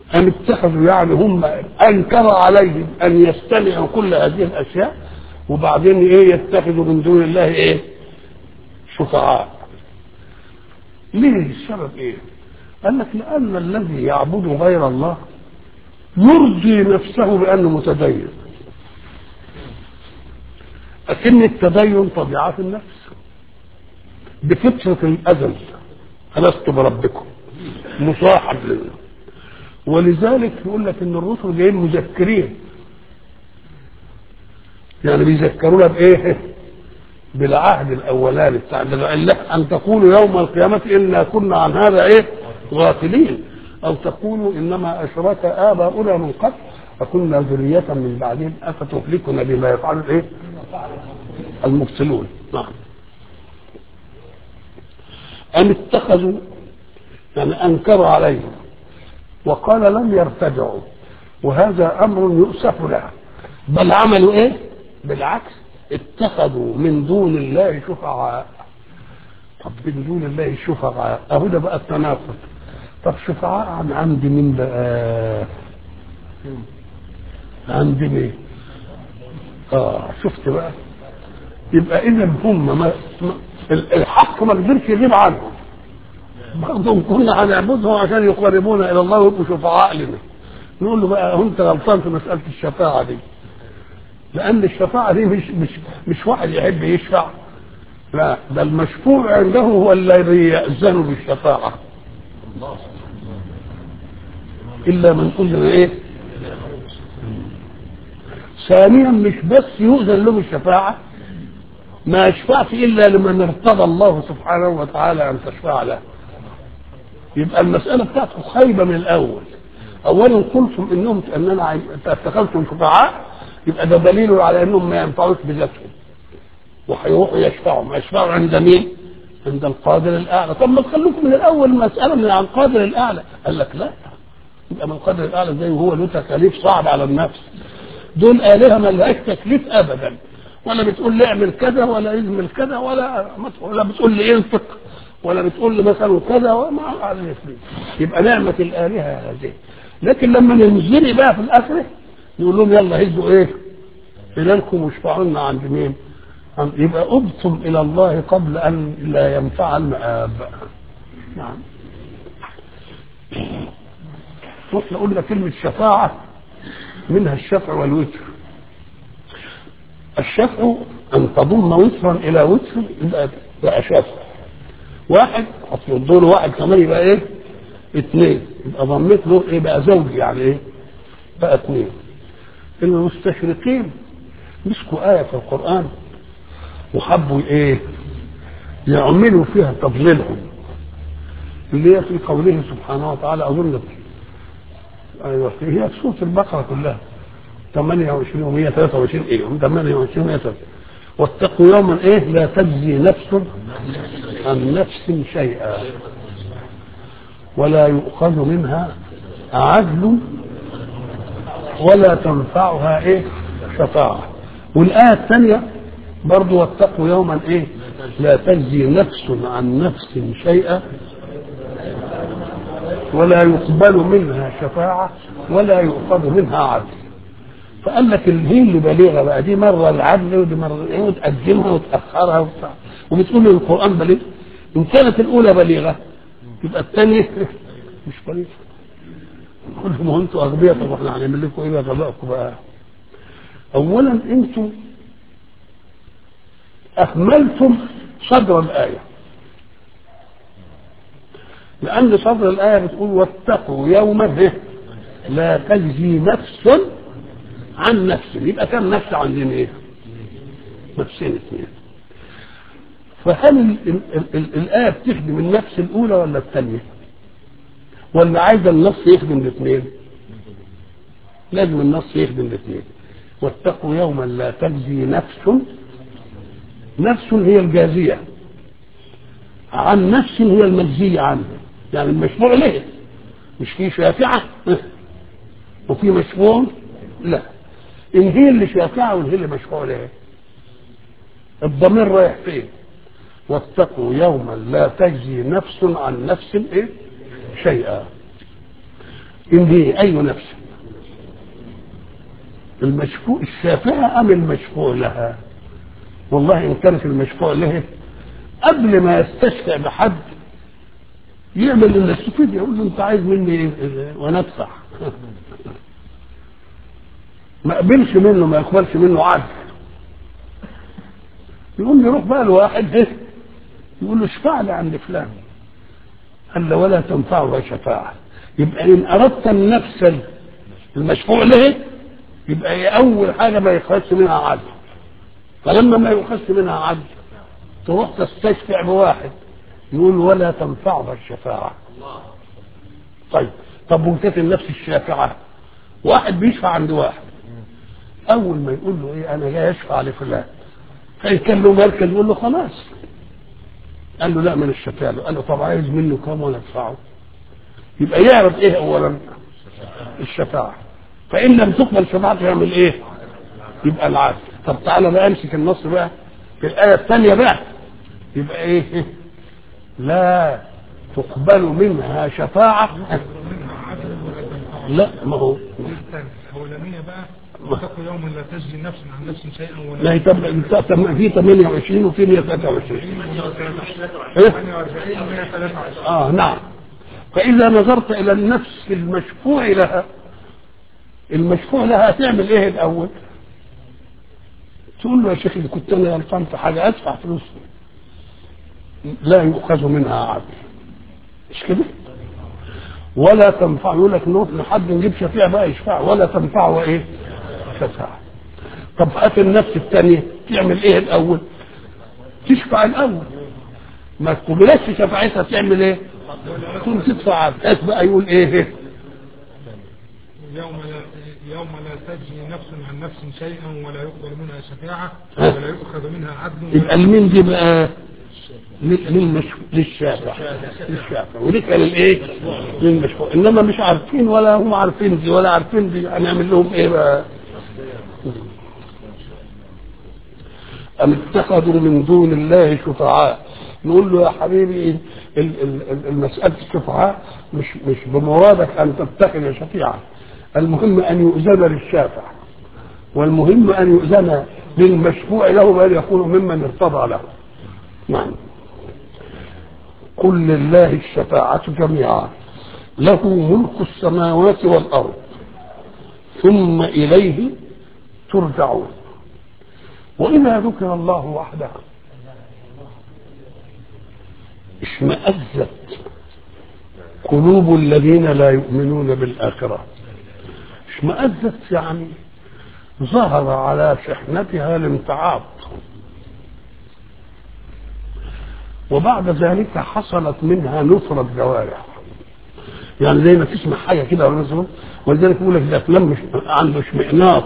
أن اتخذوا يعني هم أنكر عليهم أن يستمعوا كل هذه الأشياء وبعدين إيه يتخذوا من دون الله إيه شفعاء ليه السبب إيه قال لك لأن الذي يعبد غير الله يرضي نفسه بأنه متدين لكن التدين طبيعة النفس بفطرة الأزل ألست بربكم مصاحب لله ولذلك يقول لك ان الرسل جايين مذكرين يعني بيذكرونا بايه بالعهد الاولاني بتاع ان تقولوا يوم القيامه انا كنا عن هذا ايه غافلين او تقولوا انما اشرك اباؤنا من قبل فكنا ذريه من بعدهم افتهلكنا بما يفعل الايه المفصلون نعم ام اتخذوا يعني انكروا عليهم وقال لم يرتدعوا وهذا امر يؤسف له بل عملوا ايه بالعكس اتخذوا من دون الله شفعاء طب من دون الله شفعاء اهو ده بقى التناقض طب شفعاء عن عند مين بقى عند مين اه شفت بقى يبقى اذا هم ما الحق ما قدرش يغيب عنهم برضه كنا هنعبدهم عشان يقربونا الى الله ويبقوا شفعاء لنا نقول له بقى انت غلطان في مساله الشفاعه دي لان الشفاعه دي مش مش مش واحد يحب يشفع لا ده المشفوع عنده هو الذي يأذن بالشفاعة إلا من أذن إيه ثانيا مش بس يؤذن له بالشفاعة ما يشفعش إلا لمن ارتضى الله سبحانه وتعالى أن تشفع له يبقى المسألة بتاعته خايبة من الأول أولا قلتم إنهم أننا اتخذتم شفعاء يبقى ده دليل على إنهم ما ينفعوش بذاتهم وهيروحوا يشفعوا يشفعوا عند مين؟ عند القادر الأعلى طب ما تخلوكم من الأول مسألة من عن القادر الأعلى قال لك لا يبقى من القادر الأعلى زي وهو له تكاليف صعب على النفس دول آلهة ما لهاش تكليف أبدا ولا بتقول لي اعمل كذا ولا اعمل كذا ولا ولا بتقول لي انفق ولا بتقول لي مثلا كذا وما على يبقى نعمة الآلهة هذه لكن لما ننزل بقى في الآخرة يقول لهم يلا هدوا ايه إليكم واشفعوا لنا عند مين؟ يبقى أبتم إلى الله قبل أن لا ينفع المآب نعم واحنا قلنا كلمة شفاعة منها الشفع والوتر الشفع أن تضم وترا إلى وتر يبقى بقى شفع واحد أصل دول واحد كمان يبقى إيه؟ اثنين يبقى ضميت له إيه بقى زوج يعني إيه؟ بقى اثنين المستشرقين مسكوا آية في القرآن وحبوا ايه يعملوا فيها تضليلهم اللي هي في قوله سبحانه وتعالى اظن ايوه هي في سوره البقره كلها 28 و 123 ايه 28 و 123 واتقوا يوما ايه لا تجزي نفس عن نفس شيئا ولا يؤخذ منها عدل ولا تنفعها ايه شفاعه والايه الثانيه برضو واتقوا يوما ايه لا تجزي نفس عن نفس شيئا ولا يقبل منها شفاعة ولا يؤخذ منها عدل فقال لك هي اللي بليغة بقى دي مرة العدل ودي مرة ايه وتقدمها وتأخرها وبتاع وبتقول القرآن بليغ إن كانت الأولى بليغة يبقى الثانية مش بليغة كل ما انتوا أغبياء طب احنا هنعمل لكم ايه بقى غبائكم بقى أولا انتوا أهملتم صدر الآية لأن صدر الآية بتقول واتقوا يوما لا تجزي نفس عن نفس يبقى كم نفس عندنا ايه؟ نفسين اثنين فهل ال ال ال الآية بتخدم النفس الأولى ولا الثانية؟ ولا عايزة النص يخدم الاثنين؟ لازم النص يخدم الاثنين واتقوا يوما لا تجزي نفس نفس هي الجازية عن نفس هي المجزية عنه يعني المشفوع له مش في شافعة وفي مشفوع لا إن هي اللي شافعة وإن هي اللي مشفوع له الضمير رايح فين واتقوا يوما لا تجزي نفس عن نفس ايه شيئا إن دي أي نفس المشفوع الشافعة أم المشفوع لها والله إن كانت المشفوع له قبل ما يستشفع بحد يعمل اللي يستفيد يقول له أنت عايز مني إيه؟ وأنا أدفع ما قبلش منه ما يقبلش منه عدل يقوم يروح بقى لواحد ايه يقول له اشفع لي عند فلان قال له ولا تنفعها شفاعة يبقى إن أردت النفس المشفوع له يبقى هي أول حاجة ما يخش منها عدل فلما ما يخش منها عدل تروح تستشفع بواحد يقول ولا تنفعها الشفاعة طيب طب وكانت النفس الشافعة واحد بيشفع عند واحد أول ما يقول له إيه أنا جاي أشفع لفلان فإن كان له مركز يقول له خلاص قال له لا من الشفاعة له قال له طب عايز منه كام وأنا أدفعه يبقى يعرف إيه أولا الشفاعة فإن لم تقبل شفاعته يعمل إيه؟ يبقى العدل طب تعالى بقى امسك النص بقى في الآية الثانية بقى يبقى إيه؟ لا تقبل منها شفاعة لا ما هو الأولانية بقى واتقوا يوما لا تجزي نفس عن نفس شيئا ولا لا طب في 28 وفي 123 ايه؟ 48 123 اه نعم فإذا نظرت إلى النفس المشفوع لها المشفوع لها هتعمل إيه الأول؟ تقول له يا شيخ إذا كنت أنا غلطان في حاجة أدفع فلوس لا يؤخذ منها عدل مش كده؟ ولا تنفع يقول لك نروح لحد نجيب شفيع بقى يشفع ولا تنفعه إيه؟ شفاعة طب هات النفس الثانية تعمل إيه الأول؟ تشفع الأول ما تقبلش شفاعتها تعمل إيه؟ تقوم تدفع عدل بقى يقول إيه؟ يوم لا يوم لا تجزي نفس عن نفس شيئا ولا يقبل منها شفاعة ها. ولا يؤخذ منها عدل يبقى المين دي بقى لل- للمشفوع للشافع للشافع وليك للايه؟ للمشفوع انما مش عارفين ولا هم عارفين دي ولا عارفين دي هنعمل لهم ايه بقى؟ أم اتخذوا من دون الله شفعاء نقول له يا حبيبي ال- ال- ال- المسألة الشفعاء مش مش بمرادك أن تتخذ شفيعا المهم أن يؤذن للشافع والمهم أن يؤذن للمشفوع له بأن يكون ممن ارتضى له نعم قل لله الشفاعة جميعا له ملك السماوات والأرض ثم إليه ترجعون وإذا ذكر الله وحده اشمأزت قلوب الذين لا يؤمنون بالآخرة اشمأزت يعني ظهر على شحنتها الامتعاض وبعد ذلك حصلت منها نفرة جوارح يعني زي ما تسمع حاجة كده ولا مثلا ولذلك يقول لك الأفلام مش عنده اشمئناط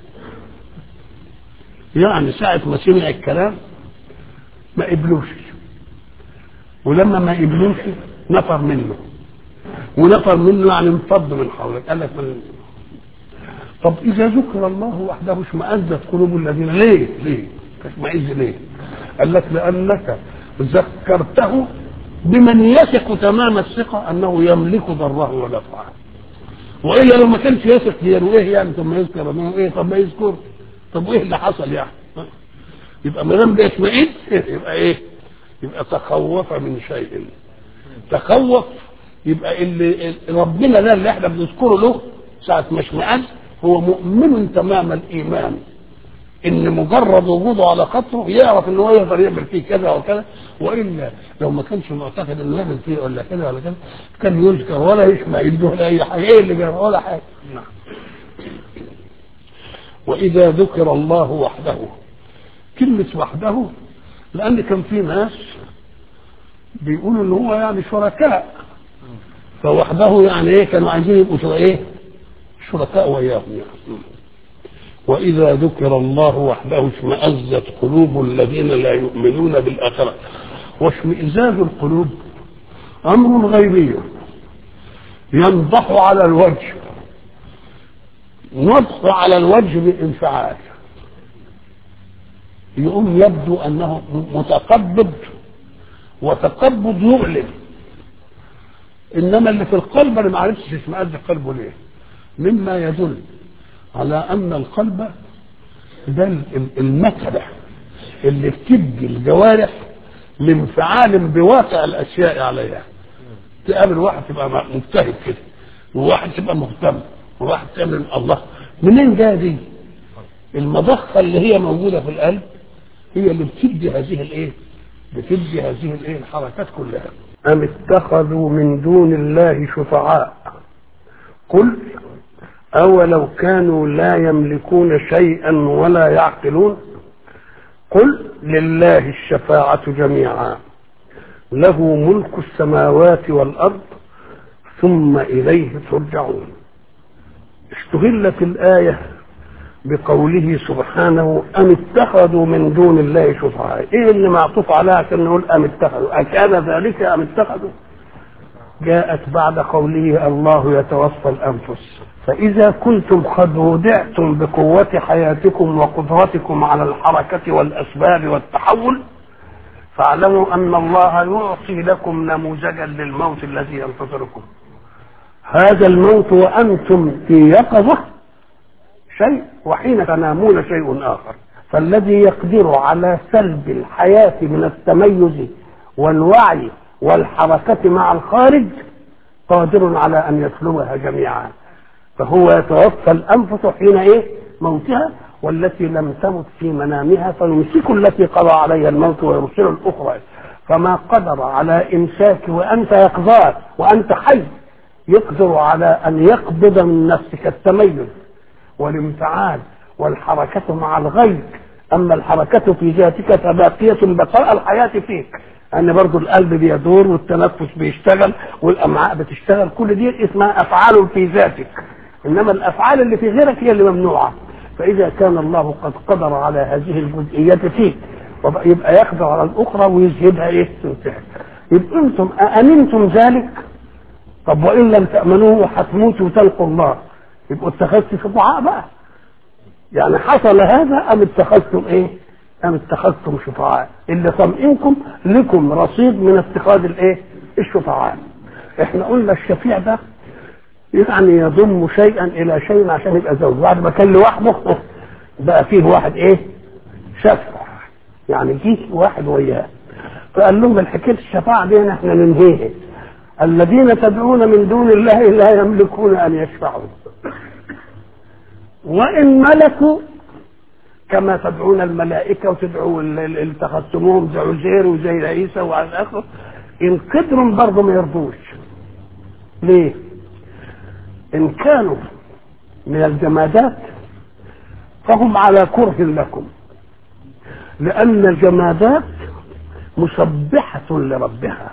يعني ساعة ما سمع الكلام ما قبلوش ولما ما قبلوش نفر منه ونفر منه يعني انفض من حولك قال لك من طب إذا ذكر الله وحده اشمأزت قلوب الذين ليه؟ ليه؟ تشمئز ليه؟ قال لك لأنك ذكرته بمن يثق تمام الثقة أنه يملك ضره ونفعه وإلا لو ما كانش يثق هي وإيه يعني طب ما يذكر أنه إيه طب ما يذكر طب وإيه اللي حصل يعني؟ يبقى ما دام بيشمئز يبقى إيه؟ يبقى تخوف من شيء تخوف يبقى اللي ربنا ده اللي احنا بنذكره له ساعة ما اشمئز هو مؤمن تمام الإيمان ان مجرد وجوده على خطره يعرف ان هو يقدر يعمل فيه كذا وكذا والا لو ما كانش معتقد انه يعمل فيه ولا كذا ولا كذا كان يذكر ولا يشمئز ولا اي حاجه ايه اللي جرى ولا حاجه نعم واذا ذكر الله وحده كلمه وحده لان كان في ناس بيقولوا ان هو يعني شركاء فوحده يعني ايه كانوا عايزين يبقوا شر- ايه شركاء وياهم يعني وإذا ذكر الله وحده اشمأزت قلوب الذين لا يؤمنون بالآخرة واشمئزاز القلوب أمر غيبي ينضح على الوجه نضح على الوجه بانفعال يقوم يبدو أنه متقبض وتقبض يؤلم انما اللي في القلب انا ما عرفتش اسمها قد قلبه ليه مما يدل على ان القلب ده ال- ال- المكنه اللي بتدي الجوارح لانفعال بواقع الاشياء عليها تقابل واحد تبقى م- مجتهد كده وواحد تبقى مهتم وواحد تعمل الله منين جايه دي؟ المضخه اللي هي موجوده في القلب هي اللي بتدي هذه الايه؟ بتدي هذه الايه؟ الحركات كلها. أم اتخذوا من دون الله شفعاء قل أولو كانوا لا يملكون شيئا ولا يعقلون قل لله الشفاعة جميعا له ملك السماوات والأرض ثم إليه ترجعون استغلت الآية بقوله سبحانه أم اتخذوا من دون الله شفعاء إيه اللي معطوف عليها عشان نقول أم اتخذوا أكان ذلك أم اتخذوا جاءت بعد قوله الله يتوفى الأنفس فإذا كنتم قد ودعتم بقوة حياتكم وقدرتكم على الحركة والأسباب والتحول فاعلموا أن الله يعطي لكم نموذجا للموت الذي ينتظركم هذا الموت وأنتم في يقظة شيء وحين تنامون شيء آخر فالذي يقدر على سلب الحياة من التميز والوعي والحركة مع الخارج قادر على أن يسلبها جميعا فهو يتوفى الأنفس حين إيه موتها والتي لم تمت في منامها فيمسك التي قضى عليها الموت ويرسل الأخرى فما قدر على إمساك وأنت يقظان وأنت حي يقدر على أن يقبض من نفسك التميز والانفعال والحركة مع الغير أما الحركة في ذاتك فباقية بقاء الحياة فيك أن برضو القلب بيدور والتنفس بيشتغل والأمعاء بتشتغل كل دي اسمها أفعال في ذاتك إنما الأفعال اللي في غيرك هي اللي ممنوعة فإذا كان الله قد قدر على هذه الجزئيات فيك يبقى يقدر على الأخرى ويذهبها إيه تنتهي يبقى أنتم أأمنتم ذلك طب وإن لم تأمنوه هتموتوا وتلقوا الله يبقوا اتخذتوا شفعاء بقى يعني حصل هذا أم اتخذتم إيه أم اتخذتم شفعاء اللي طمئنكم لكم رصيد من اتخاذ الإيه الشفعاء احنا قلنا الشفيع ده يعني يضم شيئا إلى شيء عشان يبقى زوج بعد ما كان لوحده بقى فيه واحد إيه شفع يعني جه واحد وياه فقال لهم الحكاية الشفاعة دي احنا ننهيها الذين تدعون من دون الله لا يملكون ان يشفعوا وان ملكوا كما تدعون الملائكة وتدعوا اللي اتخذتموهم زي عزير وزي عيسى وعلى اخره ان قدروا برضه ما يرضوش ليه؟ ان كانوا من الجمادات فهم على كره لكم لان الجمادات مسبحة لربها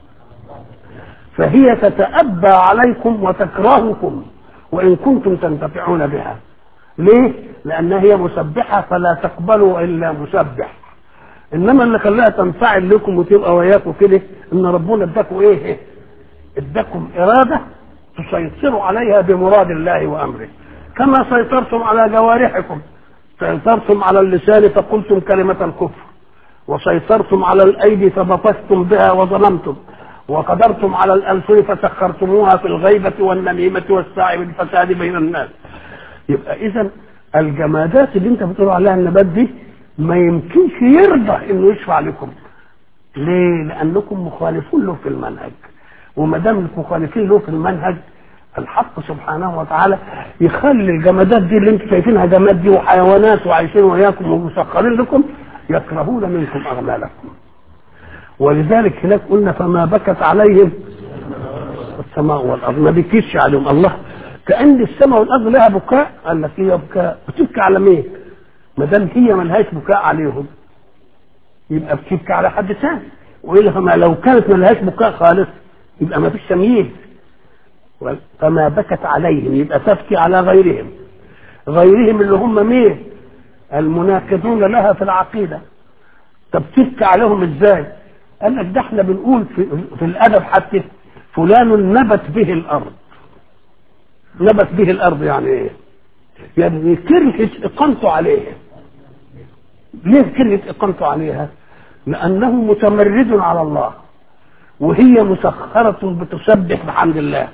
فهي تتأبى عليكم وتكرهكم وإن كنتم تنتفعون بها ليه؟ لأنها هي مسبحة فلا تقبلوا إلا مسبح إنما اللي خلاها تنفعل لكم وتبقى وياكم كده إن ربنا اداكم إيه؟ اداكم إرادة تسيطروا عليها بمراد الله وأمره كما سيطرتم على جوارحكم سيطرتم على اللسان فقلتم كلمة الكفر وسيطرتم على الأيدي فبطشتم بها وظلمتم وقدرتم على الألسن فسخرتموها في الغيبة والنميمة والسعي بالفساد بين الناس يبقى إذا الجمادات اللي أنت بتقول عليها النبات دي ما يمكنش يرضى إنه يشفع لكم ليه؟ لأنكم مخالفون له في المنهج وما دام مخالفين له في المنهج الحق سبحانه وتعالى يخلي الجمادات دي اللي انتم شايفينها جماد دي وحيوانات وعايشين وياكم ومسخرين لكم يكرهون منكم اعمالكم ولذلك هناك قلنا فما بكت عليهم السماء والارض ما بكيتش عليهم الله كان السماء والارض لها بكاء قال لك هي بكاء بتبكي على مين؟ ما دام هي ملهاش بكاء عليهم يبقى بتبكي على حد ثاني والا فما لو كانت ملهاش بكاء خالص يبقى ما فيش تمييز فما بكت عليهم يبقى تبكي على غيرهم غيرهم اللي هم مين؟ المناقضون لها في العقيده طب تبكي عليهم ازاي؟ قال لك ده احنا بنقول في, في الادب حتى فلان نبت به الارض نبت به الارض يعني ايه؟ يعني كرهت اقامته عليها ليه كرهت اقامته عليها؟ لانه متمرد على الله وهي مسخرة بتسبح بحمد الله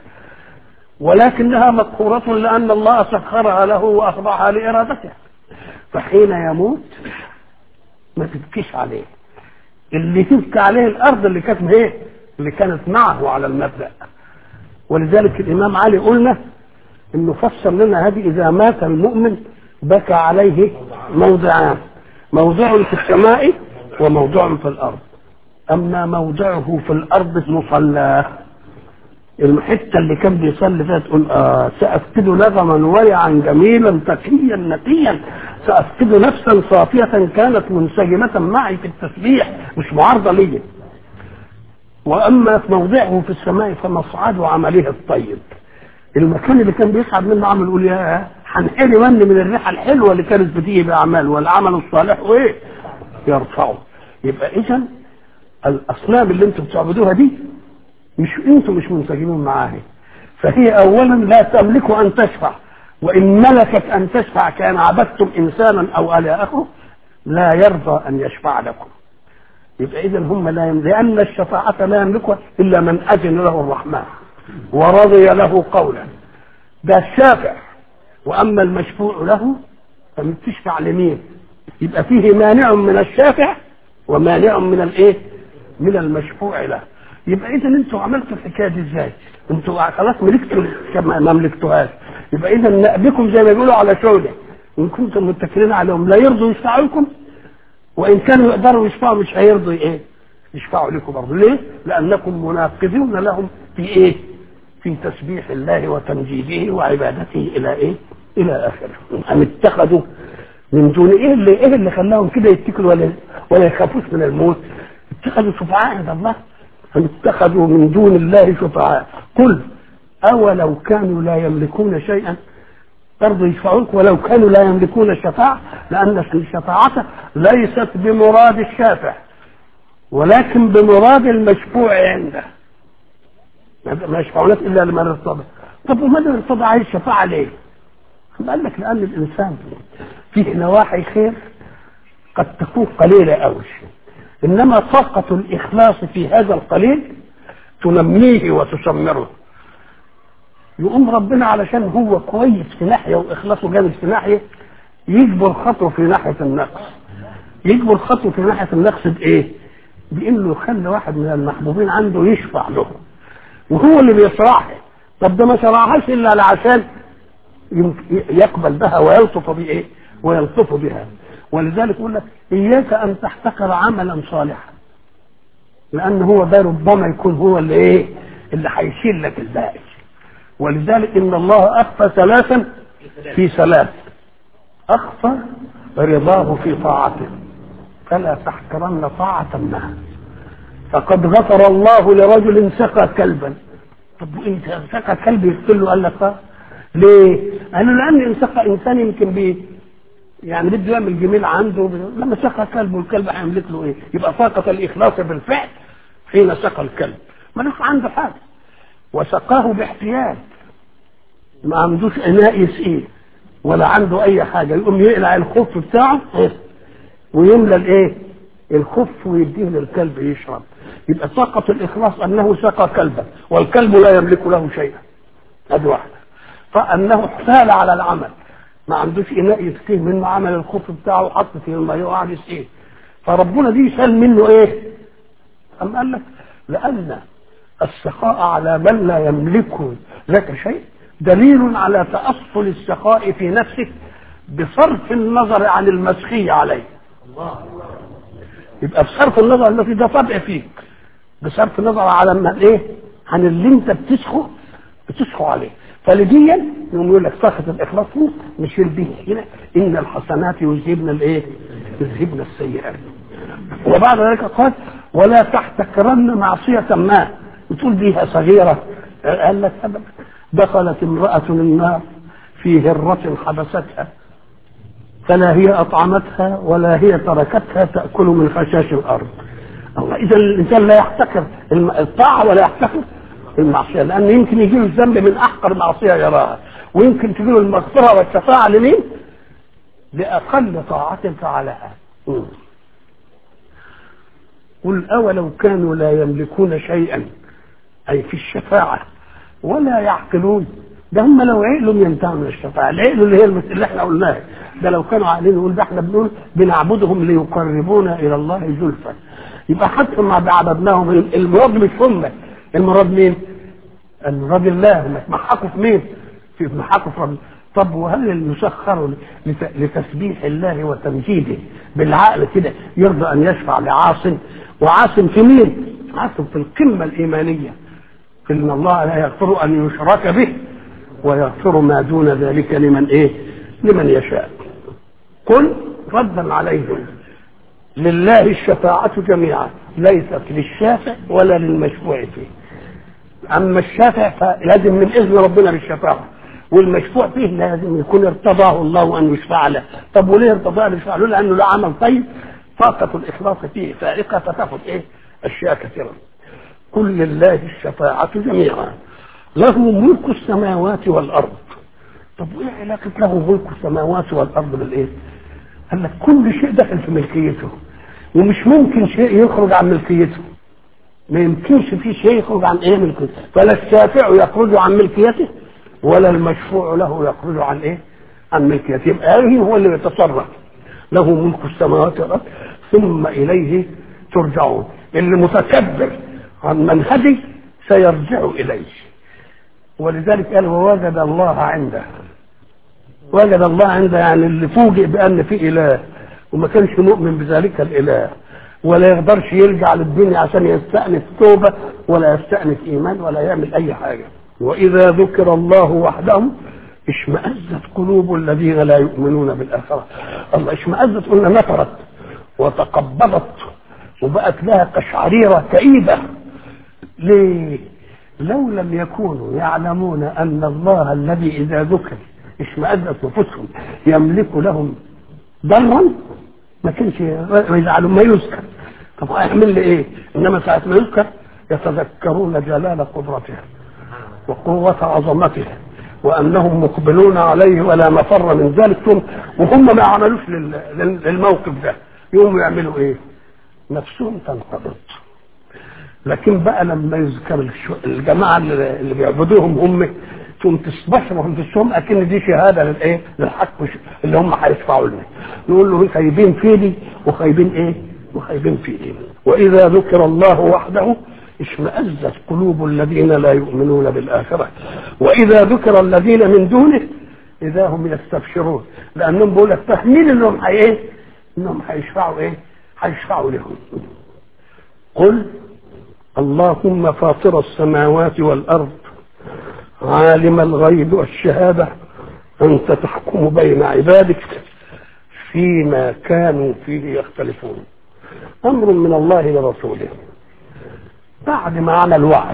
ولكنها مقهورة لأن الله سخرها له وأخضعها لإرادته فحين يموت ما تبكيش عليه اللي تبكي عليه الأرض اللي كانت ايه اللي كانت معه على المبدأ ولذلك الإمام علي قلنا انه فسر لنا هذه اذا مات المؤمن بكى عليه موضعان موضع في السماء وموضع في الارض اما موضعه في الارض مصلاه الحته اللي كان بيصلي فيها تقول آه سافقد لغما ورعا جميلا تقيا نقيا سافقد نفسا صافيه كانت منسجمه معي في التسبيح مش معارضه ليا واما في موضعه في السماء فمصعد عمله الطيب المكان اللي كان بيصعد منه عمل يقول يا هنحري من من الريحه الحلوه اللي كانت بتيجي باعمال والعمل الصالح وايه يرفعه يبقى اذا الاصنام اللي انتم بتعبدوها دي مش انتم مش منسجمين معاها فهي اولا لا تملك ان تشفع وان ملكت ان تشفع كان عبدتم انسانا او الهه لا يرضى ان يشفع لكم يبقى اذا هم لا يملك لان الشفاعه لا يملكها الا من اذن له الرحمن ورضي له قولا ده الشافع واما المشفوع له فبتشفع لمين يبقى فيه مانع من الشافع ومانع من الايه من المشفوع له يبقى اذا انتوا عملتوا الحكايه دي ازاي انتوا خلاص ملكتوا كما ما ملكتوهاش يبقى اذا نأبكم زي ما بيقولوا على شوله ان كنتم متكلين عليهم لا يرضوا يشفعوا لكم وان كانوا يقدروا يشفعوا مش هيرضوا ايه يشفعوا لكم برضه ليه لانكم مناقضون لهم في ايه في تسبيح الله وتمجيده وعبادته الى ايه الى اخره ام اتخذوا من دون ايه اللي ايه اللي خلاهم كده يتكلوا ولا ولا يخافوش من الموت اتخذوا شفعاء عند الله ام اتخذوا من دون الله شفعاء قل اولو كانوا لا يملكون شيئا برضه يشفعوك ولو كانوا لا يملكون الشفاعة لأن الشفاعة ليست بمراد الشافع ولكن بمراد المشفوع عنده ما يشفعونك الا لمن ارتضى طب وماذا ارتضى عايز شفاعه ليه؟ قال لك لان الانسان فيه نواحي خير قد تكون قليله قوي انما طاقه الاخلاص في هذا القليل تنميه وتسمره يقوم ربنا علشان هو كويس في ناحيه واخلاصه جامد في ناحيه يجبر خطوه في ناحيه النقص يجبر خطوه في ناحيه النقص بايه؟ بانه يخلي واحد من المحبوبين عنده يشفع له وهو اللي بيشرعها طب ده ما شرعهاش الا عشان يقبل بها ويلطف بايه ويلطف بها ولذلك يقول لك اياك ان تحتقر عملا صالحا لان هو ده ربما يكون هو اللي ايه اللي هيشيل لك الباقي ولذلك ان الله اخفى ثلاثا في ثلاث اخفى رضاه في طاعته فلا تحقرن طاعه معه فقد غفر الله لرجل سقى كلبا طب انت سقى كلب يقتل له قال لك ليه؟ قالوا لان ان سقى انسان يمكن بيه يعني بده يعمل جميل عنده لما سقى كلب والكلب هيملك له ايه؟ يبقى طاقة الإخلاص بالفعل حين سقى الكلب ملوش عنده حاجة وسقاه باحتياج ما عندوش إناء يسقيه ولا عنده أي حاجة يقوم يقلع الخف بتاعه ويملى الإيه؟ الخف ويديه للكلب يشرب يبقى طاقة الإخلاص أنه سقى كلبا والكلب لا يملك له شيئا هذه واحدة فأنه احتال على العمل ما عندوش إناء يسقيه منه عمل الخف بتاعه وحط فيه الماء وقعد يسقيه فربنا دي شال منه إيه؟ أم قال لك لأن السخاء على من لا يملك لك شيء دليل على تأصل السخاء في نفسك بصرف النظر عن المسخي عليه يبقى بصرف النظر التي ده طبع فيك بصرف النظر على ما ايه عن اللي انت بتسخو بتسخو عليه فلديا يقوم يقول لك سخط الاخلاص نشيل به هنا ان الحسنات يذهبن الايه؟ يذهبن السيئات وبعد ذلك قال ولا تحتكرن معصية ما بتقول بيها صغيرة قال لك أبدا دخلت امرأة النار في هرة حبستها فلا هي أطعمتها ولا هي تركتها تأكل من خشاش الأرض الله إذا الإنسان لا يحتكر الطاعة ولا يحتكر المعصية لأن يمكن يجي له الذنب من أحقر معصية يراها ويمكن تجي له المغفرة والشفاعة لمين؟ لأقل طاعة فعلها قل أولو كانوا لا يملكون شيئا أي في الشفاعة ولا يعقلون ده هم لو عقلوا ينتهوا من الشفاعة العقل اللي هي المس- اللي احنا قلناها ده لو كانوا عاقلين يقول ده احنا بنقول بنعبدهم ليقربونا إلى الله زلفى يبقى حتى ما عبدناهم المراد مش هم المراد مين؟ المراد الله محقوا في مين؟ في محقوا في رب طب وهل المسخر لت- لتسبيح الله وتمجيده بالعقل كده يرضى ان يشفع لعاصم وعاصم في مين؟ عاصم في القمه الايمانيه في ان الله لا يغفر ان يشرك به ويغفر ما دون ذلك لمن ايه؟ لمن يشاء. قل ردا عليهم لله الشفاعة جميعا ليست للشافع ولا للمشفوع فيه أما الشافع فلازم من إذن ربنا بالشفاعة والمشفوع فيه لازم يكون ارتضاه الله أن يشفع له طب وليه ارتضاه أن يشفع له لأنه لا عمل طيب طاقة الإخلاص فيه فائقة فتاخد إيه أشياء كثيرة قل لله الشفاعة جميعا له ملك السماوات والأرض طب وإيه علاقة له ملك السماوات والأرض بالإيه؟ قال لك كل شيء داخل في ملكيته ومش ممكن شيء يخرج عن ملكيته ما يمكنش في شيء يخرج عن ايه ملكيته فلا الشافع يخرج عن ملكيته ولا المشفوع له يخرج عن ايه عن ملكيته يبقى ايه هو اللي يتصرف له ملك السماوات والارض ثم اليه ترجعون اللي متكبر عن منهجي سيرجع اليه ولذلك قال ووجد الله عنده وجد الله عنده يعني اللي فوجئ بان في اله وما كانش مؤمن بذلك الاله ولا يقدرش يرجع للدنيا عشان يستأنف توبة ولا يستأنف إيمان ولا يعمل أي حاجة وإذا ذكر الله وحده اشمأزت قلوب الذين لا يؤمنون بالآخرة الله اشمأزت قلنا نفرت وتقبضت وبقت لها قشعريرة كئيبة ليه؟ لو لم يكونوا يعلمون أن الله الذي إذا ذكر اشمأزت نفوسهم يملك لهم ضرا ما كانش يزعلوا ما يذكر طب هيعمل لي ايه؟ انما ساعة ما يذكر يتذكرون جلال قدرته وقوة عظمته وانهم مقبلون عليه ولا مفر من ذلك ثم وهم ما عملوش لل- لل- للموقف ده يقوموا يعملوا ايه؟ نفسهم تنقبض لكن بقى لما يذكر الش- الجماعه اللي اللي بيعبدوهم هم تقوم تصبحوا في نفسهم اكن دي شهاده للايه؟ للحق وش- اللي هم هيشفعوا لنا. نقول له خايبين في دي وخايبين ايه؟ وخايبين في دي. واذا ذكر الله وحده اشمأزت قلوب الذين لا يؤمنون بالآخرة وإذا ذكر الذين من دونه إذا هم يستبشرون لأنهم بيقول لك فاهمين إنهم هي إيه؟ إنهم هيشفعوا إيه؟ هيشفعوا لهم قل اللهم فاطر السماوات والأرض عالم الغيب والشهادة أنت تحكم بين عبادك فيما كانوا فيه يختلفون أمر من الله لرسوله بعد ما عمل وعد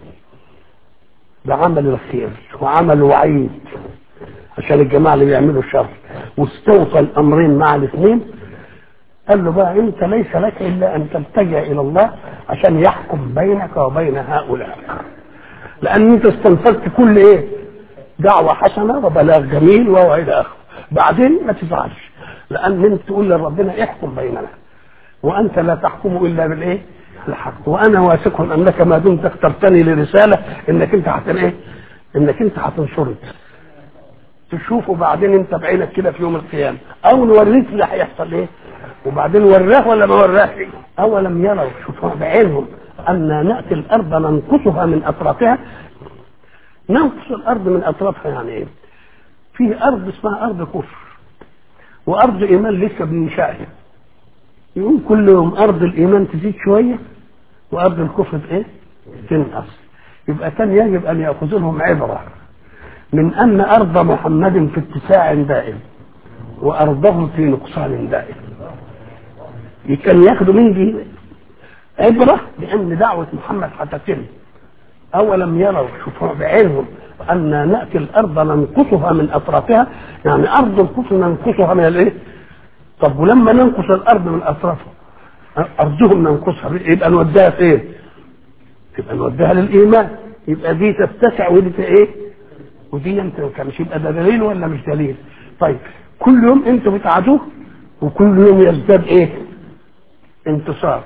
بعمل الخير وعمل وعيد عشان الجماعة اللي بيعملوا شر واستوفى الأمرين مع الاثنين قال له بقى انت ليس لك الا ان تلتجا الى الله عشان يحكم بينك وبين هؤلاء لان انت استنفذت كل ايه دعوة حسنة وبلاغ جميل وهو الى اخره بعدين ما تزعلش لان انت تقول لربنا احكم بيننا وانت لا تحكم الا بالايه الحق وانا واثق انك ما دمت اخترتني لرسالة انك انت هتن ايه انك انت هتنصرني تشوفه بعدين انت بعينك كده في يوم القيامة او نوريك اللي هيحصل ايه وبعدين وراه ولا ما وراهش اولم يروا شوفوا بعينهم ان ناتي الارض ننقصها من اطرافها ننقص الارض من اطرافها يعني ايه في ارض اسمها ارض كفر وارض ايمان لسه بننشأها يقول كل يوم ارض الايمان تزيد شويه وارض الكفر ايه تنقص يبقى كان يجب ان ياخذوا لهم عبره من ان ارض محمد في اتساع دائم وارضهم في نقصان دائم كان ياخدوا من دي عبرة بأن دعوة محمد هتتم أولم يروا شوفوا بعينهم أن نأتي الأرض ننقصها من أطرافها يعني أرض الكفر ننقصها من الإيه؟ طب ولما ننقص الأرض من أطرافها أرضهم ننقصها يبقى نوديها فين؟ يبقى نوديها للإيمان يبقى دي تتسع ودي إيه؟ ودي انت مش يبقى ده دليل ولا مش دليل؟ طيب كل يوم انتوا بتعادوه وكل يوم يزداد ايه؟ انتصار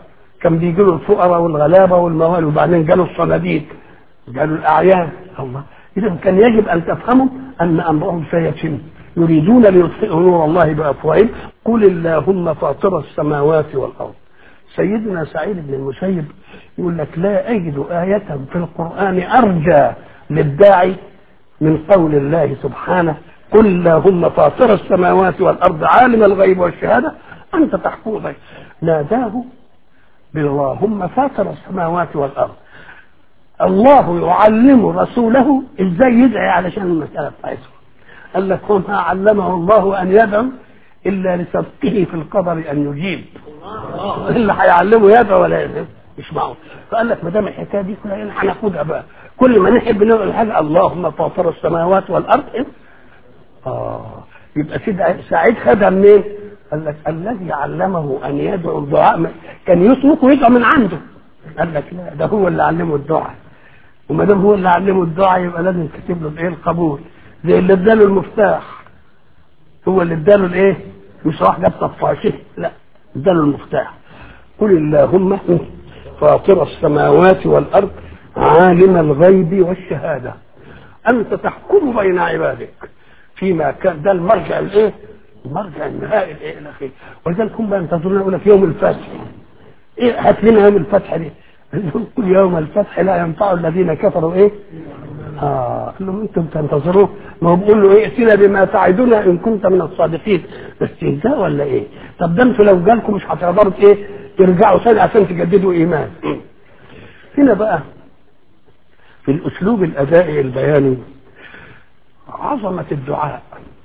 كان بيجي له الفقراء والغلابه والموالي وبعدين جاله الصناديق جاله الاعيان الله اذا كان يجب ان تفهموا ان امرهم سيتم يريدون ليطفئوا نور الله بافواههم قل اللهم فاطر السماوات والارض سيدنا سعيد بن المسيب يقول لك لا اجد ايه في القران ارجى للداعي من قول الله سبحانه قل اللهم فاطر السماوات والارض عالم الغيب والشهاده انت تحكم غيب ناداه باللهم فاطر السماوات والارض الله يعلم رسوله ازاي يدعي علشان المساله بتاعته قال لك وما علمه الله ان يدعو الا لصدقه في القدر ان يجيب اللي هيعلمه يدعو ولا يدعو مش معقول فقال لك ما دام الحكايه دي كلها هناخدها بقى كل ما نحب نقول حاجه اللهم فاطر السماوات والارض اه يبقى سيد سعيد خدها منين؟ قال لك الذي علمه ان يدعو الدعاء كان يسلك ويدعو من عنده قال لك لا ده هو اللي علمه الدعاء وما دام هو اللي علمه الدعاء يبقى لازم تكتب له الايه القبول زي اللي اداله المفتاح هو اللي اداله الايه مش راح جاب طفاشه لا اداله المفتاح قل اللهم فاطر السماوات والارض عالم الغيب والشهاده انت تحكم بين عبادك فيما كان ده المرجع الايه المرجع النهائي الايه الاخير ولذلك هم ينتظرون يقول لك يوم الفتح ايه هات لنا يوم الفتح دي كل يوم الفتح لا ينفع الذين كفروا ايه اه قال لهم انتم تنتظروه ما هو بيقول له ايه ائتنا بما تعدنا ان كنت من الصادقين بس استهزاء ولا ايه طب ده انتوا لو جالكم مش هتقدروا ايه ترجعوا ثاني عشان تجددوا ايمان هنا بقى في الاسلوب الادائي البياني عظمه الدعاء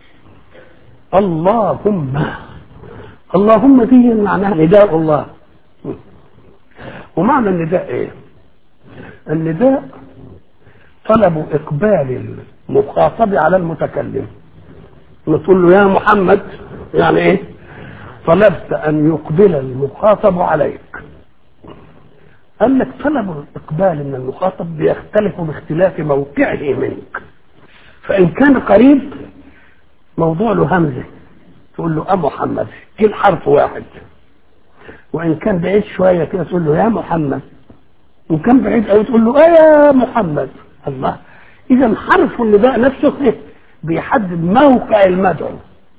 اللهم اللهم دي معناها نداء الله ومعنى النداء ايه النداء طلب اقبال المخاطب على المتكلم نقول له يا محمد يعني ايه طلبت ان يقبل المخاطب عليك قال لك طلب الاقبال من المخاطب بيختلف باختلاف موقعه منك فان كان قريب موضوع له همزه تقول له ا محمد كل حرف واحد وان كان بعيد شويه كده تقول له يا محمد وان كان بعيد قوي تقول له ايه يا محمد الله اذا حرف النداء نفسه إيه؟ بيحدد موقع المدعو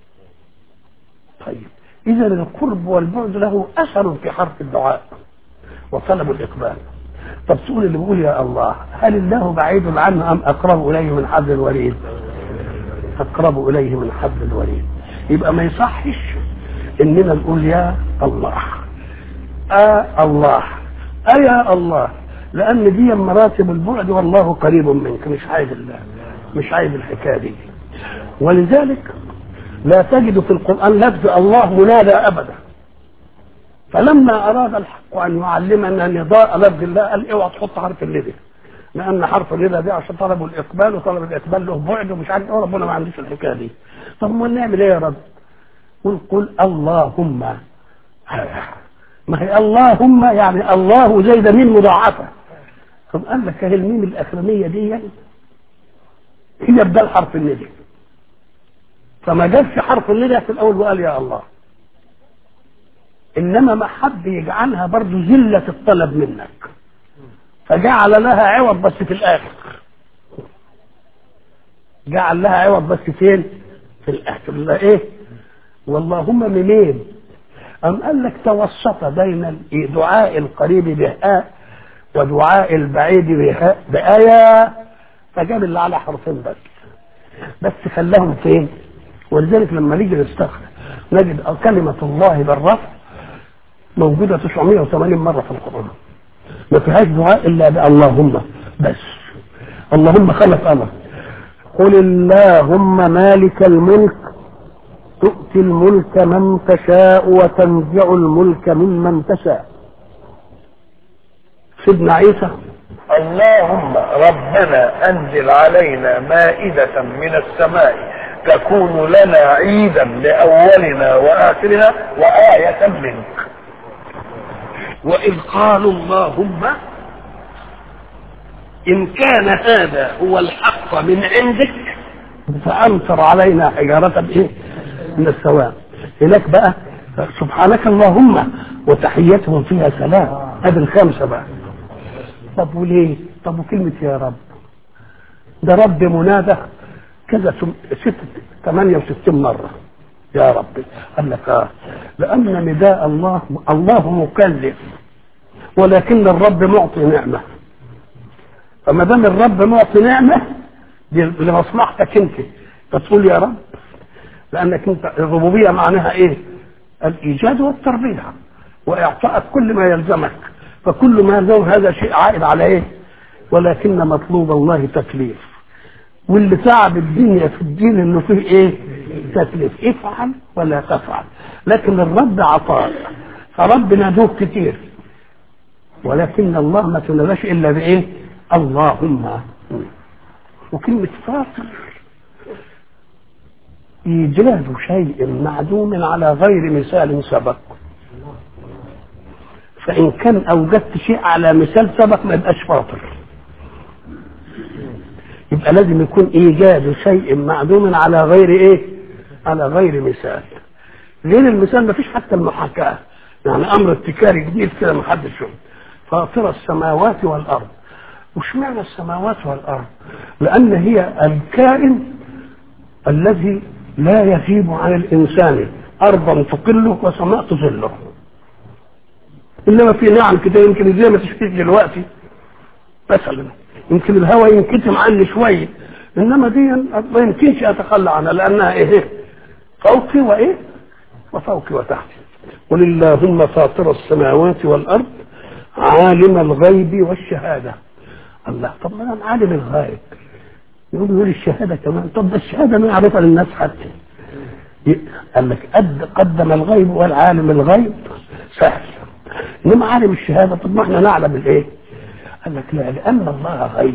طيب اذا القرب والبعد له اثر في حرف الدعاء وطلب الاقبال طب تقول اللي بيقول يا الله هل الله بعيد عنه ام اقرب اليه من حبل الوريد اقرب اليه من حبل الوريد يبقى ما يصحش اننا نقول يا الله آه الله آه يا الله لان دي مراتب البعد والله قريب منك مش عايز الله مش عايز الحكايه دي ولذلك لا تجد في القران لفظ الله منادى ابدا فلما اراد الحق ان يعلمنا نداء لفظ الله قال اوعى تحط حرف الندى لان حرف الندى دي عشان طلبوا الاقبال وطلب الاقبال له بعد ومش عارف ايه ربنا ما عندوش الحكايه دي طب ما نعمل ايه يا رب؟ قل قل اللهم ما هي اللهم يعني الله زي ده ميم مضاعفه طب قال لك اهي الميم الاخرانيه دي يعني هي بدل حرف الندى فما جابش حرف الندى في الاول وقال يا الله انما ما حد يجعلها برضه ذله الطلب منك فجعل لها عوض بس في الاخر جعل لها عوض بس فين في الاخر لا ايه واللهم منين أم قال لك توسط بين دعاء القريب بهاء ودعاء البعيد بهاء بآية فجاب اللي على حرفين بس بس خلاهم فين ولذلك لما نيجي نستخرج نجد كلمة الله بالرفع موجودة 980 مرة في القرآن ما فيهاش دعاء إلا باللهم بس اللهم خلف أمر قل اللهم مالك الملك تؤتي الملك من تشاء وتنزع الملك ممن تشاء سيدنا عيسى اللهم ربنا انزل علينا مائدة من السماء تكون لنا عيدا لأولنا وآخرنا وآية منك وإذ قالوا اللهم إن كان هذا هو الحق من عندك فأمطر علينا حجارة إيه؟ من السواء هناك بقى سبحانك اللهم وتحيتهم فيها سلام ادي الخمسه بقى طب وليه طب وكلمه يا رب ده رب منادى كذا سم- ست 68 مره يا رب قال لك اه لان نداء الله الله مكلف ولكن الرب معطي نعمه فما دام الرب معطي نعمه دي لمصلحتك انت فتقول يا رب لانك انت الربوبيه معناها ايه؟ الايجاد والتربيه واعطائك كل ما يلزمك فكل ما يلزم هذا شيء عائد على ايه؟ ولكن مطلوب الله تكليف واللي تعب الدنيا في الدين انه فيه ايه؟ تكليف افعل ولا تفعل لكن الرب عطاء فرب نادوه كتير ولكن الله ما تناداش الا بايه؟ اللهم وكلمة فاطر إيجاد شيء معدوم على غير مثال سبق فإن كان أوجدت شيء على مثال سبق ما يبقاش فاطر يبقى لازم يكون إيجاد شيء معدوم على غير إيه؟ على غير مثال غير المثال ما فيش حتى المحاكاة يعني أمر ابتكاري جديد كده ما حدش شوف فاطر السماوات والأرض وش معنى السماوات والأرض لأن هي الكائن الذي لا يغيب عن الإنسان أرضا تقله وسماء تظله إنما في نعم كده يمكن زي ما تشتكي دلوقتي مثلا يمكن الهواء ينكتم عني شوية إنما دي ما يمكنش أتخلى عنها لأنها إيه فوقي وإيه وفوقي وتحتي قل اللهم فاطر السماوات والأرض عالم الغيب والشهادة الله طب ما انا عالم الغيب يقول يقول الشهاده كمان طب ده الشهاده ما يعرفها للناس حتى ي- قال لك قد قدم الغيب والعالم الغيب سهل انما عالم الشهاده طب ما احنا نعلم الايه؟ قال لك لا لان الله غيب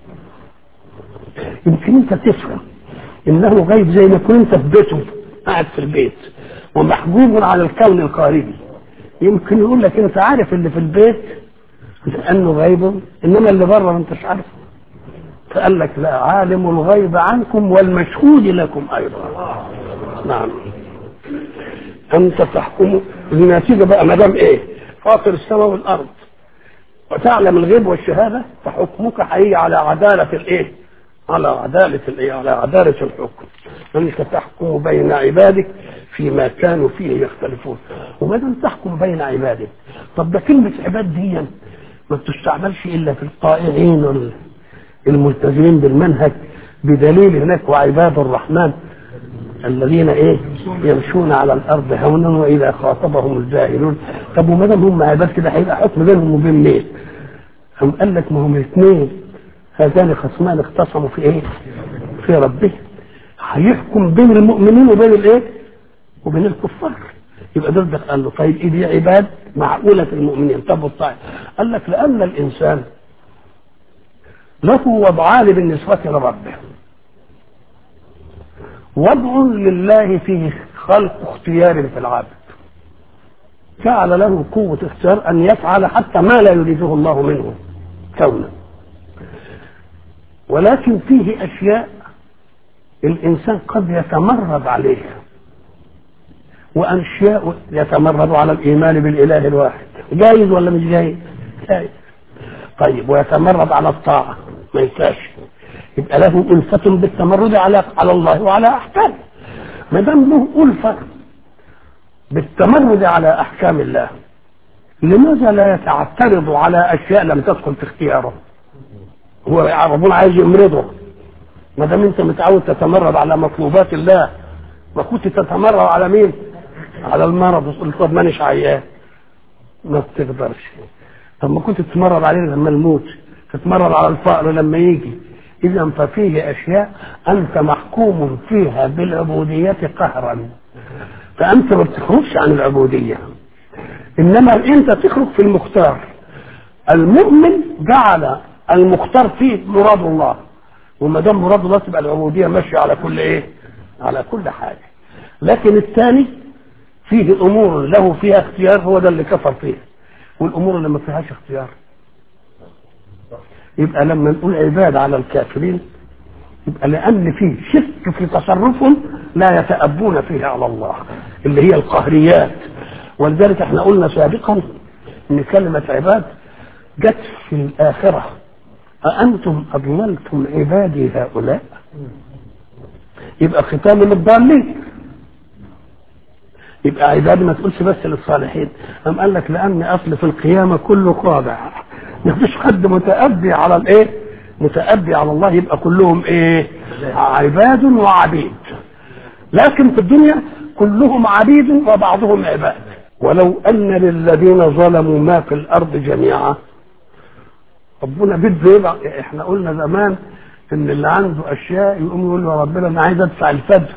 يمكن انت تفهم انه غيب زي ما يكون انت في بيته قاعد في البيت ومحجوب على الكون الخارجي يمكن يقول لك انت عارف اللي في البيت لانه غيب انما اللي بره ما انتش عارفه فقال لك لا عالم الغيب عنكم والمشهود لكم ايضا نعم انت تحكم النتيجه بقى ما دام ايه فاطر السماء والارض وتعلم الغيب والشهاده فحكمك حقيقي على عداله الايه على عدالة الايه على عدالة الحكم أنت تحكم بين عبادك فيما كانوا فيه يختلفون وما دام تحكم بين عبادك طب ده كلمة عباد دي ما بتستعملش إلا في الطائعين وال- الملتزمين بالمنهج بدليل هناك وعباد الرحمن الذين ايه يمشون على الارض هونا واذا خاطبهم الجاهلون طب وما دام هم عباد كده هيبقى حكم بينهم وبين مين؟ قام قال لك ما هم الاثنين هذان خصمان اختصموا في ايه؟ في ربهم هيحكم بين المؤمنين وبين الايه؟ وبين الكفار يبقى دول ده قال له طيب ايه دي عباد معقوله المؤمنين طب والطائع قال لك لان الانسان له وضعان بالنسبه لربه وضع لله فيه خلق اختيار في العبد جعل له قوة اختيار أن يفعل حتى ما لا يريده الله منه كونا ولكن فيه أشياء الإنسان قد يتمرد عليها وأشياء يتمرد على الإيمان بالإله الواحد جايز ولا مش جايز؟ جايز طيب ويتمرد على الطاعة ما ينفعش يبقى له ألفة بالتمرد على على الله وعلى أحكامه ما دام له ألفة بالتمرد على أحكام الله لماذا لا يعترض على أشياء لم تدخل في اختياره هو ربنا عايز يمرضه ما دام انت متعود تتمرد على مطلوبات الله ما كنت تتمرد على مين؟ على المرض وتقول طب مانيش عيان ما بتقدرش طب ما كنت تتمرد عليه لما الموت تتمرد على الفقر لما يجي اذا ففيه اشياء انت محكوم فيها بالعبوديه قهرا فانت ما بتخرجش عن العبوديه انما انت تخرج في المختار المؤمن جعل المختار فيه مراد الله وما دام مراد الله تبقى العبوديه ماشيه على كل ايه؟ على كل حاجه لكن الثاني فيه امور له فيها اختيار هو ده اللي كفر فيه والامور اللي ما فيهاش اختيار يبقى لما نقول عباد على الكافرين يبقى لان فيه شك في تصرفهم لا يتأبون فيه على الله اللي هي القهريات ولذلك احنا قلنا سابقا ان كلمة عباد جت في الآخرة أأنتم أضللتم عبادي هؤلاء يبقى ختام للضالين يبقى عبادي ما تقولش بس للصالحين أم قال لك لأن أصل في القيامة كله خاضع ما فيش حد متأبي على الإيه متأبي على الله يبقى كلهم إيه عباد وعبيد لكن في الدنيا كلهم عبيد وبعضهم عباد ولو أن للذين ظلموا ما في الأرض جميعا ربنا بده يبقى احنا قلنا زمان ان اللي عنده اشياء يقوم يقول له يا ربنا انا عايز ادفع الفجر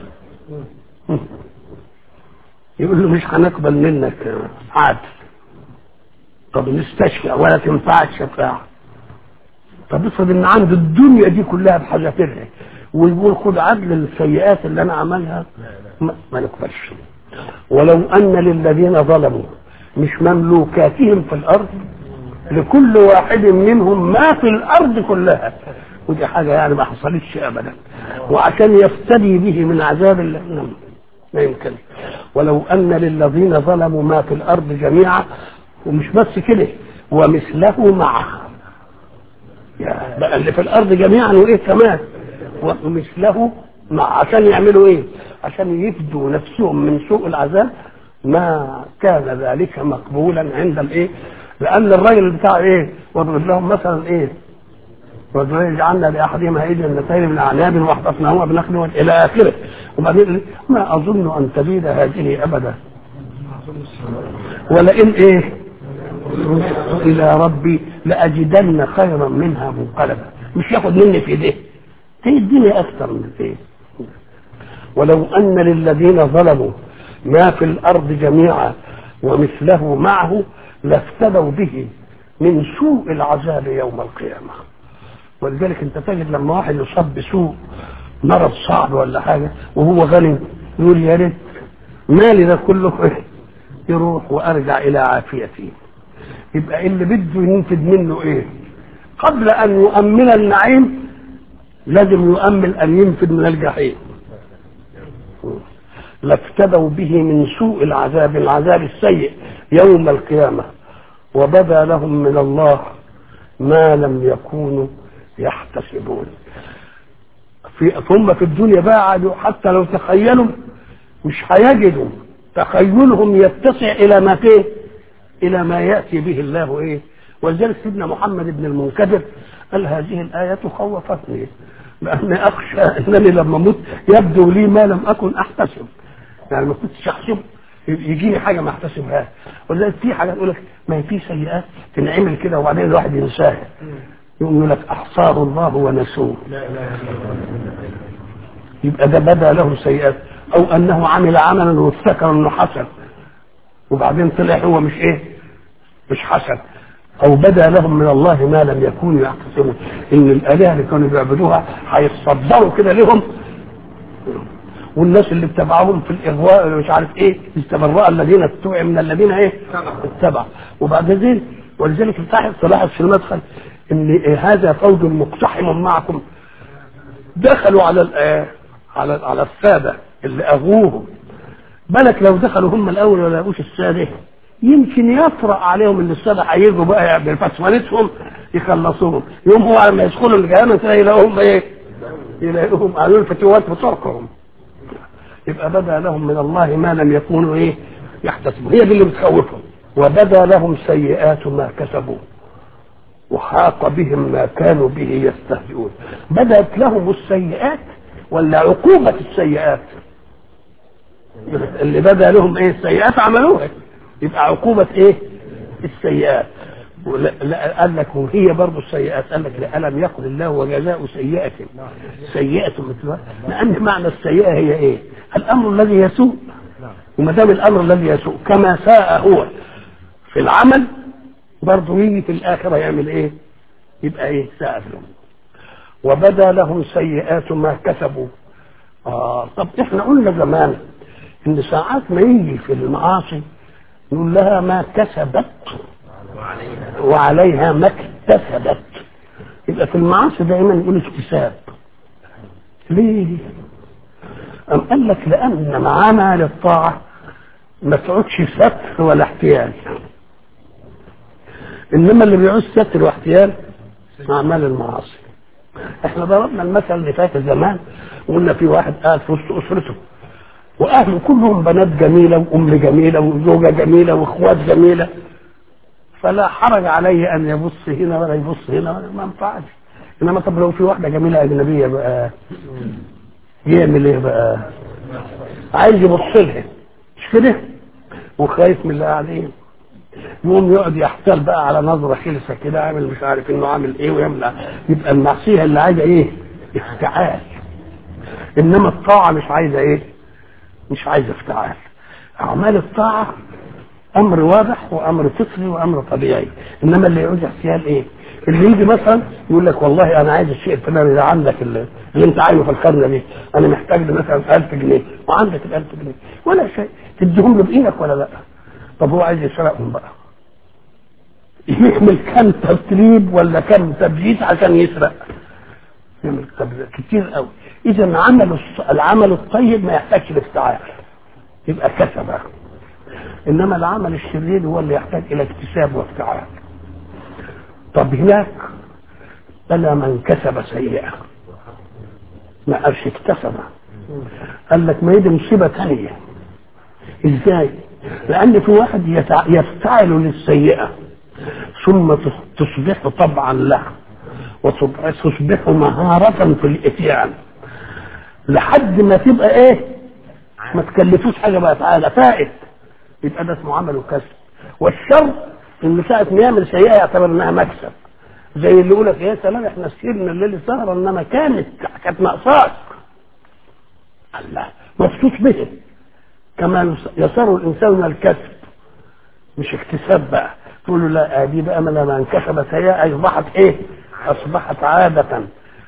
يقول له مش هنقبل منك عدل طب نستشفى ولا تنفع الشفاعة طب افرض ان عنده الدنيا دي كلها بحذافيرها ويقول خد عدل السيئات اللي انا عملها ما, ما نقبلش ولو ان للذين ظلموا مش مملوكاتهم في الارض لكل واحد منهم ما في الارض كلها ودي حاجه يعني ما حصلتش ابدا وعشان يفتدي به من عذاب الله ما يمكن ولو ان للذين ظلموا ما في الارض جميعا ومش بس كده ومثله معه يا بقى اللي في الارض جميعا وايه كمان ومثله مع عشان يعملوا ايه عشان يفدوا نفسهم من سوء العذاب ما كان ذلك مقبولا عند الايه لان الراجل بتاع ايه واضرب لهم مثلا ايه رجلين جعلنا لاحدهما ايدي النتين من اعناب واحدثناهما بنخل الى اخره وبعدين ما اظن ان تبيد هذه ابدا ولئن ايه رجعت الى ربي لاجدن خيرا منها منقلبا مش ياخد مني في ايديه تديني اكثر من ايه ولو ان للذين ظلموا ما في الارض جميعا ومثله معه لافتدوا به من سوء العذاب يوم القيامه ولذلك انت تجد لما واحد يصاب بسوء مرض صعب ولا حاجه وهو غني يقول يا ريت مالي ده كله إيه؟ يروح وارجع الى عافيتي يبقى اللي بده ينفد منه ايه قبل ان يؤمن النعيم لازم يؤمن ان ينفد من الجحيم لافتدوا به من سوء العذاب العذاب السيء يوم القيامه وبدا لهم من الله ما لم يكونوا يحتسبون في ثم في الدنيا بقى قعدوا حتى لو تخيلوا مش هيجدوا تخيلهم يتسع الى ما فيه الى ما ياتي به الله ايه ولذلك سيدنا محمد بن المنكدر قال هذه الايه خوفتني لاني اخشى انني لما اموت يبدو لي ما لم اكن احتسب يعني ما كنتش احسب يجيني حاجه ما احتسبهاش ولذلك في حاجه تقول لك ما هي في سيئات تنعمل كده وبعدين الواحد ينساها يقوم يقول لك احصاه الله ونسوه يبقى ده بدا له سيئات او انه عمل عملا وافتكر انه حسن وبعدين طلع هو مش ايه مش حسن او بدا لهم من الله ما لم يكونوا يحتسبون ان الالهه اللي كانوا بيعبدوها هيتصدروا كده لهم والناس اللي اتبعوهم في الاغواء مش عارف ايه استبرأ الذين اتبعوا من الذين ايه اتبعوا وبعدين ولذلك صاحب تلاحظ في المدخل ان هذا فوج مقتحم معكم دخلوا على على على الساده اللي اغوهم بالك لو دخلوا هم الاول ولا لقوش الساده يمكن يطرأ عليهم ان الساده هيجوا بقى بفتوانتهم يخلصوهم يوم هو لما يدخلوا الجهنم تلاقي يلاقوهم ايه؟ يلاقوهم قالوا الفتوات بتركهم يبقى بدا لهم من الله ما لم يكونوا ايه؟ يحتسبون هي دي اللي بتخوفهم وبدا لهم سيئات ما كسبوا وحاق بهم ما كانوا به يستهزئون بدات لهم السيئات ولا عقوبه السيئات اللي بدا لهم ايه السيئات عملوها يبقى عقوبه ايه السيئات لا قال لك وهي برضه السيئات قال لك الم يقل الله وجزاء سيئه سيئه مثلها لان معنى السيئه هي ايه الامر الذي يسوء وما دام الامر الذي يسوء كما ساء هو في العمل برضه يجي في الاخره يعمل ايه يبقى ايه ساء لهم وبدا لهم سيئات ما كسبوا آه طب احنا قلنا زمان ان ساعات ما يجي في المعاصي نقول لها ما كسبت وعليها ما اكتسبت يبقى في المعاصي دائما يقول اكتساب ليه أم قال لك لأن معانا للطاعة ما تقعدش ستر ولا احتياج انما اللي بيعوز ستر واحتيال اعمال المعاصي احنا ضربنا المثل اللي فات زمان وقلنا في واحد قاعد في وسط اسرته واهله كلهم بنات جميله وام جميله وزوجه جميله واخوات جميله فلا حرج عليه ان يبص هنا ولا يبص هنا ولا ما ينفعش انما طب لو في واحده جميله اجنبيه بقى يعمل ايه بقى؟ عايز يبص لها مش كده؟ وخايف من اللي قاعدين يقوم يقعد يحتال بقى على نظره خلسه كده عامل مش عارف انه عامل ايه ويعمل يبقى المعصيه اللي عايزه ايه؟ افتعال انما الطاعه مش عايزه ايه؟ مش عايزه افتعال اعمال الطاعه امر واضح وامر فطري وامر طبيعي انما اللي يعوز احتيال ايه؟ اللي يجي مثلا يقول لك والله انا عايز الشيء الفلاني ده عندك اللي, اللي انت عايزه في القريه دي انا محتاج لي مثلا 1000 جنيه وعندك ال 1000 جنيه ولا شيء تديهم له بايدك ولا لا؟ طب هو عايز يسرقهم بقى يعمل كم تسريب ولا كم تبجيت عشان يسرق يعمل تبجيت كتير قوي اذا عمل العمل الطيب ما يحتاجش لافتعال يبقى كسب انما العمل الشرير هو اللي يحتاج الى اكتساب وافتعال طب هناك بلى من كسب سيئه ما قالش اكتسب قال لك ما هي دي مصيبه ثانيه ازاي؟ لان في واحد يتع... يفتعل للسيئه ثم تصبح طبعا له وتصبح مهارة في الإتيان لحد ما تبقى إيه؟ ما تكلفوش حاجة بقى تعالى فائت يبقى ده اسمه عمل وكسب والشر إن ساعة ما يعمل سيئة يعتبر إنها مكسب زي اللي يقول لك يا سلام احنا سهرنا الليل سهرة إنما كانت كانت ناقصاك الله مبسوط به كما يسر الإنسان من الكسب مش اكتساب بقى تقول له لا دي بقى من لما انكسبت هي اصبحت ايه؟ اصبحت عادة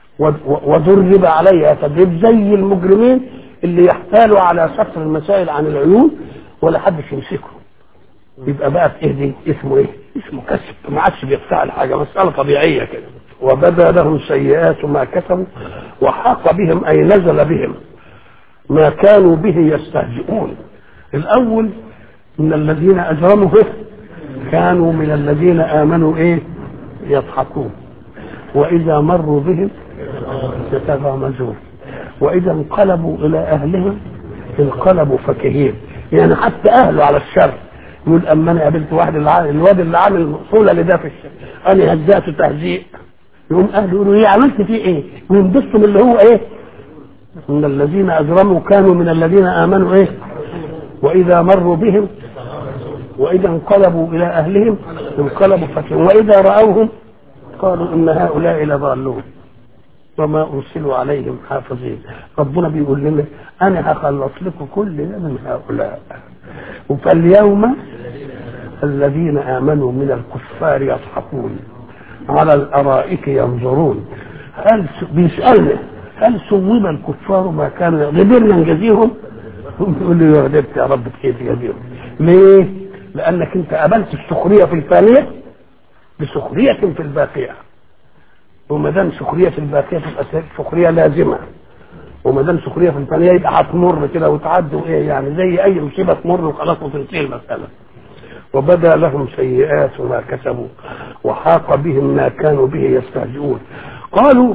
ودرب عليها تدريب زي المجرمين اللي يحتالوا على سطر المسائل عن العيون ولا حدش يمسكه يبقى بقى في ايه دي؟ اسمه ايه؟ اسمه كسب ما عادش بيفتعل حاجه مساله طبيعيه كده وبدا لهم سيئات ما كسبوا وحاق بهم اي نزل بهم ما كانوا به يستهزئون الاول من الذين اجرموا به كانوا من الذين امنوا ايه يضحكون واذا مروا بهم يتغامزون واذا انقلبوا الى اهلهم انقلبوا فكهين يعني حتى اهله على الشر يقول اما انا قابلت واحد اللي الواد اللي عامل مقصوله لده في الشر انا هزأته تهزيء يقوم اهله يقولوا ايه عملت فيه ايه وينبسطوا من اللي هو ايه من الذين اجرموا كانوا من الذين امنوا ايه واذا مروا بهم واذا انقلبوا الى اهلهم انقلبوا فكهين واذا راوهم قالوا ان هؤلاء لضالون وما ارسلوا عليهم حافظين ربنا بيقول لنا انا هخلص لكم كل ده من هؤلاء فاليوم الذين امنوا من الكفار يضحكون على الارائك ينظرون هل بيسالنا هل صوب الكفار ما كانوا قدرنا نجازيهم هم يقولوا يا قدرت يا رب كيف تجازيهم ليه لانك انت قابلت السخريه في الفانيه بسخريه في الباقيه وما دام سخريه في الباقيه تبقى سخريه لازمه وما دام سخريه في الفانيه يبقى هتمر كده وتعدي وايه يعني زي اي مصيبه تمر وخلاص وتنتهي المساله وبدا لهم سيئات ما كسبوا وحاق بهم ما كانوا به يستهزئون قالوا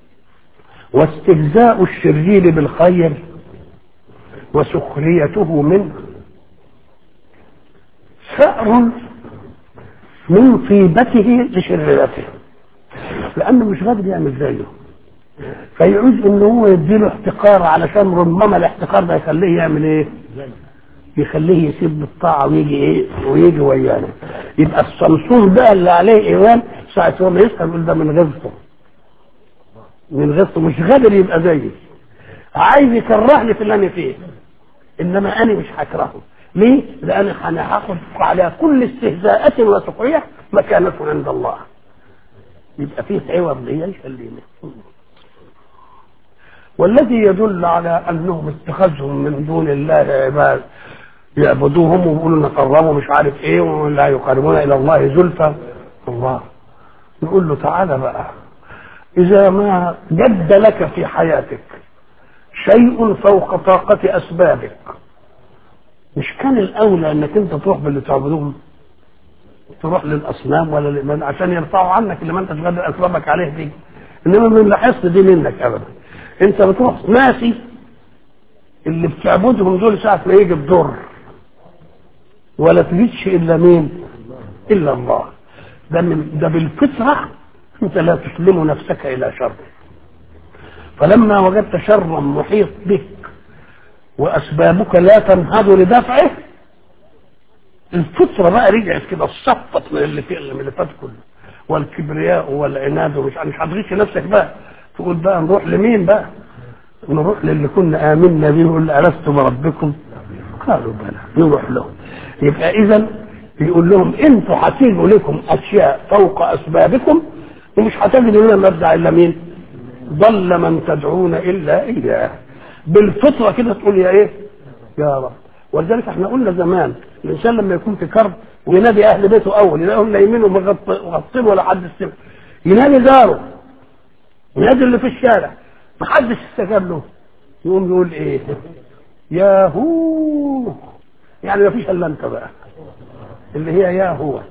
واستهزاء الشرير بالخير وسخريته منه ثأر من طيبته لشريرته لانه مش قادر يعمل زيه فيعوز ان هو يديله احتقار علشان ربما الاحتقار ده يخليه يعمل ايه؟ يخليه يسيب الطاعه ويجي ايه؟ ويجي ويانا يبقى الصمصون بقى اللي عليه ايمان ساعه هو ما يسال يقول ده من غيظته من غيظته مش قادر يبقى زيي عايز يكرهني في اللي انا فيه انما انا مش هكرهه ليه؟ لان انا هاخد على كل استهزاءة وسخريه مكانته عند الله يبقى فيه عوض ليا يخليني والذي يدل على انهم اتخذهم من دون الله عباد يعبدوهم ويقولوا نقربوا مش عارف ايه ولا يقربون الى الله زلفى الله نقول له تعالى بقى اذا ما جد لك في حياتك شيء فوق طاقة اسبابك مش كان الاولى انك انت تروح باللي تعبدوهم تروح للاصنام ولا لمن عشان يرفعوا عنك اللي ما انت تقدر اسبابك عليه دي انما من لاحظت دي منك ابدا انت بتروح ناسي اللي بتعبدهم دول ساعه ما يجي الضر ولا تجدش الا مين الا الله ده من ده بالفطره انت لا تسلم نفسك الى شر فلما وجدت شرا محيط بك واسبابك لا تنهض لدفعه الفطره بقى رجعت كده صفت من اللي في من اللي فات كله والكبرياء والعناد ومش مش هتغش نفسك بقى تقول بقى نروح لمين بقى نروح للي كنا امنا به يقول الست بربكم قالوا بلى نروح له يبقى اذا بيقول لهم انتوا هتيجوا لكم اشياء فوق اسبابكم ومش هتجدوا لنا مبدع الا مين ضل من تدعون الا اياه بالفطره كده تقول يا ايه يا رب ولذلك احنا قلنا زمان الانسان لما يكون في كرب وينادي اهل بيته اول يلاقيهم نايمين ومغطين ولا حد السمع ينادي جاره ينادي اللي في الشارع محدش استجاب له يقوم يقول ايه يا هو يعني ما فيش الا انت بقى اللي هي يا هو